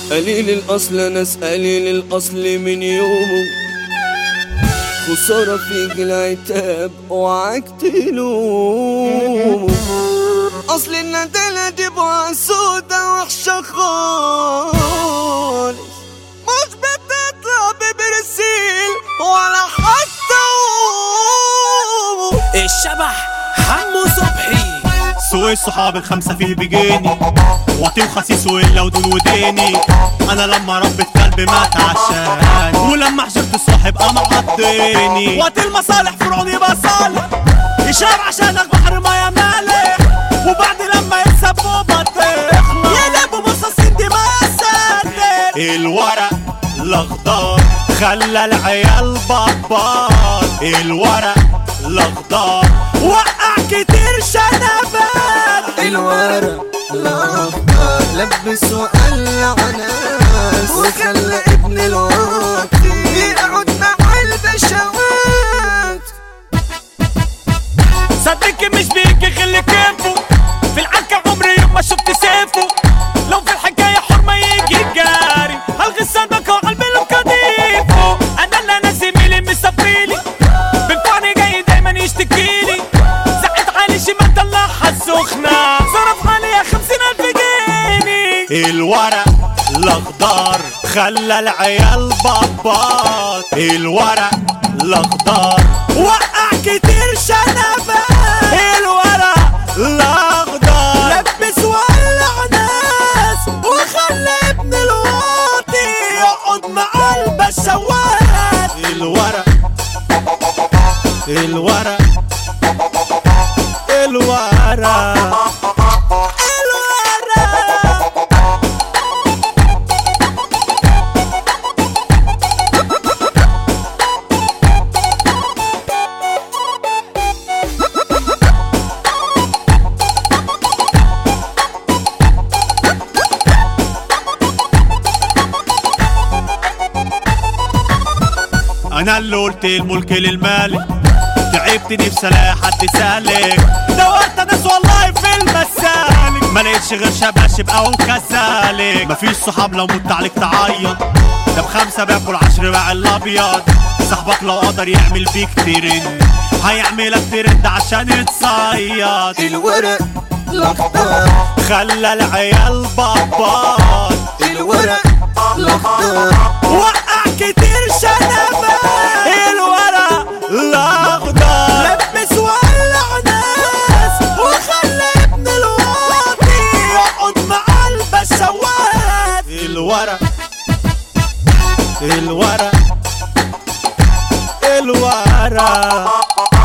قليل الأصل ناس قليل الأصل من يومه خسارة فيك العتاب اوعاك تلومه أصل الندالة دي بقى سودا وحشة خالص مش بتطلع ببرسيل ولا حتى الشبح حمو صبحي سوق الصحاب الخمسة فيه بيجيني واطي وخسيس وإلا ودول وديني أنا لما ربيت كلب مات عشان ولما حجرت الصاحب قام عضيني وقت المصالح فرعوني بصالح يشرب عشانك بحر ميا مالح وبعد لما يكسبوا بطيخ يقلبوا مصاصين دماء سادة الورق الأخضر خلى العيال بطال الورق الأخضر وقع كتير شنبات الورق الأخضر لبس وقلع ناس وخلى ابن الواطي يقعد مع البشوات صدقني مش بيجي غير كيفه في العركة عمري ما شفت سيفه لو في الحكاية حرمة يجي جاري هالغسان بكى قلبي لو كديفه انا اللي انا زميلي مسافريلي بنفعني جاي دايما يشتكيلي زعت علي شمال طلعها السخنة صرف عليها خمسين الف جنيه الورق الاخضر خلى العيال بابات الورق الاخضر وقع كتير شنبات الورق الاخضر لبس ولع ناس وخلى ابن الواطي يقعد مع البشوات الورق الورق الورق الورق انا اللي قلت الملك للمالك تعبت نفسي الاقي حد سالك دورت ناس والله في المسالك ما لقيتش غير شباشب او كذلك مفيش صحاب لو مت عليك تعيط ده بخمسه باكل عشر باع الابيض صاحبك لو قدر يعمل بيك ترند هيعملك ترند عشان يتصيد الورق الأخضر خلى العيال بابات الورق الأخضر وقع كتير شنبات الورق الاخضر لبس ولع ناس وخلى ابن الواطي يقعد مع البشوات الورق الورق الورق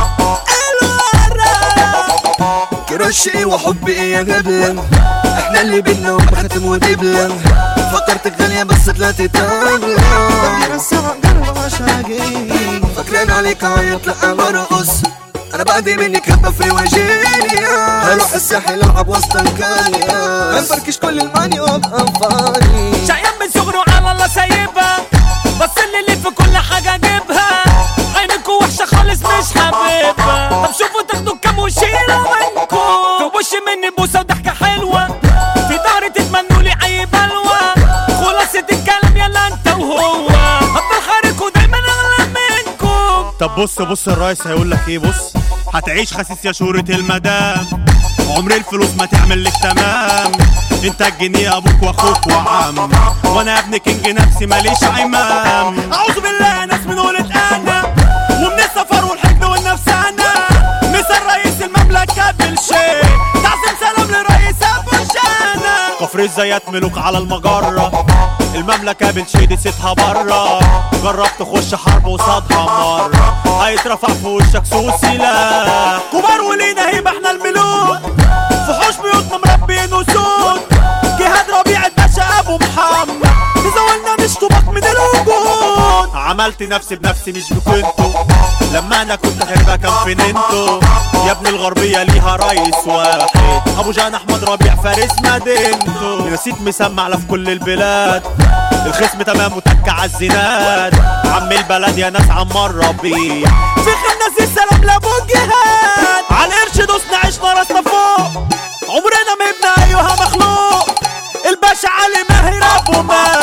الورق كرشي وحبي ايه يا جبلة احنا اللي بينا ومختم ودبلة فكرتك غالية بس طلعتي تغلى رسع قلب عشاقي فاكرين عليك عيط لا برقص انا بعدي منك هبة فري وجينيا هروح الساحل العب وسط القرية هنفركش كل الماني وابقى فاني شقيان من صغره على الله سايبها بس اللي ليه في كل حاجة جيبها عينكوا وحشة خالص مش حبيبها طب شوفوا تاخدوا كام وشيلة منكوا في وش مني بوسة وضحكة حلوة في ظهري تتمنوا لي أي بلوى خلاصة الكلام يلا انت وهو هفضل خارجكوا دايما أغلى منكم طب بص بص الرئيس هيقول لك ايه بص هتعيش خسيس يا شورة المدام عمر الفلوس ما تعمل لك تمام انت الجنيه ابوك واخوك وعم وانا يا ابن كينج نفسي ماليش عمام اعوذ بالله ناس من قولة انا ومن السفر والحقد والنفسانة مثل رئيس المملكة بالشيء تعظيم سلام لرئيس ابو شانة كفر الزيات ملوك على المجرة المملكة بالشيء ستها برا جربت تخش حرب قصادها مرة هيترفع في وشك سوق سلاح كبار ولينا هيبة احنا الملوك فحوش بيوتنا مربيين اسود جهاد ربيع الباشا ابو محمد تزولنا نشطبك من الوجود عملت نفسي بنفسي مش بكنتو لما انا كنت هربا كان فين انتو يا ابن الغربية ليها رئيس واحد ابو جان احمد ربيع فارس مدينته نسيت مسمع في كل البلاد الخصم تمام وتك على الزناد عم البلد يا ناس عمار ربيع في خناس السلام لابو الجهاد على القرش دوسنا عشنا راسنا فوق عمرنا ما هبنا ايها مخلوق الباشا علي ماهر ابو مال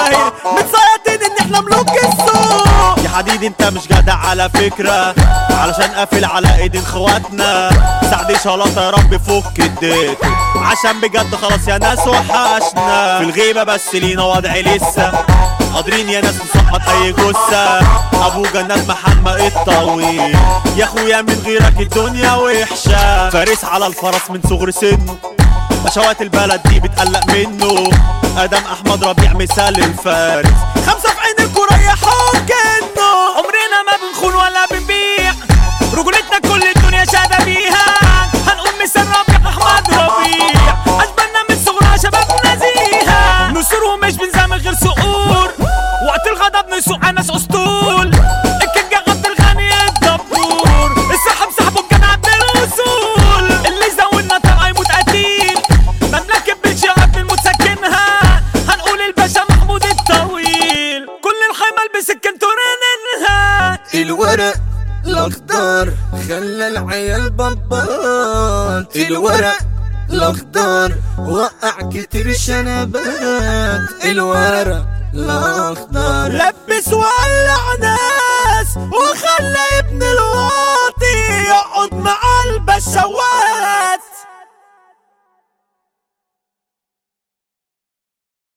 سيدي انت مش جدع على فكرة علشان قافل على ايدين خواتنا سعدي شلاطة يا رب فك الديك عشان بجد خلاص يا ناس وحشنا في الغيبة بس لينا وضع لسه قادرين يا ناس نسقط اي جثة ابو جنات محمد الطويل يا اخويا من غيرك الدنيا وحشة فارس على الفرس من صغر سنه بشوات البلد دي بتقلق منه ادم احمد ربيع مثال الفارس خمسة في عين الكورة يحوك انه عمرنا ما بنخون ولا بنبيع رجولتنا كل الدنيا شهادة بيها هنقول مثال ربيع احمد ربيع اشبالنا من صغرنا شباب نزيهة نسور ومش بنزامل غير صقور وقت الغضب نسوق على ناس اسطول الكينج عبد الغني الدبور السحب سحبه كان عبد الوصول اللي زودنا طلع يموت قتيل مملكة بالشعب الموت سكنها هنقول الباشا محمود الطويل كل الحمل بسكنته رننها الورق الاخضر خلى العيال بابات الورق الاخضر وقع كتير شنبات الورق الاخضر لبس وقلع ناس وخلى ابن الوطن